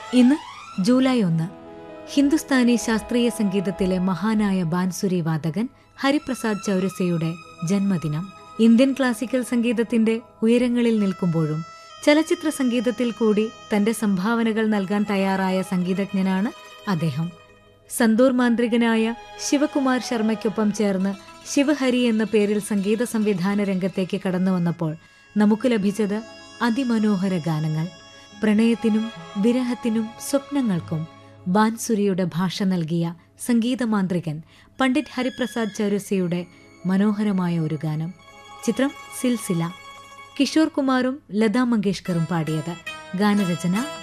ഇന്ന് ജൂലൈ ഒന്ന് ഹിന്ദുസ്ഥാനി ശാസ്ത്രീയ സംഗീതത്തിലെ മഹാനായ ബാൻസുരി വാദകൻ ഹരിപ്രസാദ് ചൗരസയുടെ ജന്മദിനം ഇന്ത്യൻ ക്ലാസിക്കൽ സംഗീതത്തിന്റെ ഉയരങ്ങളിൽ നിൽക്കുമ്പോഴും ചലച്ചിത്ര സംഗീതത്തിൽ കൂടി തന്റെ സംഭാവനകൾ നൽകാൻ തയ്യാറായ സംഗീതജ്ഞനാണ് അദ്ദേഹം സന്തൂർ മാന്ത്രികനായ ശിവകുമാർ ശർമ്മയ്ക്കൊപ്പം ചേർന്ന് ശിവഹരി എന്ന പേരിൽ സംഗീത സംവിധാന രംഗത്തേക്ക് കടന്നു വന്നപ്പോൾ നമുക്ക് ലഭിച്ചത് അതിമനോഹര ഗാനങ്ങൾ പ്രണയത്തിനും വിരഹത്തിനും സ്വപ്നങ്ങൾക്കും ബാൻസുരിയുടെ ഭാഷ നൽകിയ സംഗീതമാന്ത്രികൻ പണ്ഡിറ്റ് ഹരിപ്രസാദ് ചൗരസിയുടെ മനോഹരമായ ഒരു ഗാനം ചിത്രം സിൽസില കിഷോർ കുമാറും ലതാ മങ്കേഷ്കറും പാടിയത് ഗാനരചന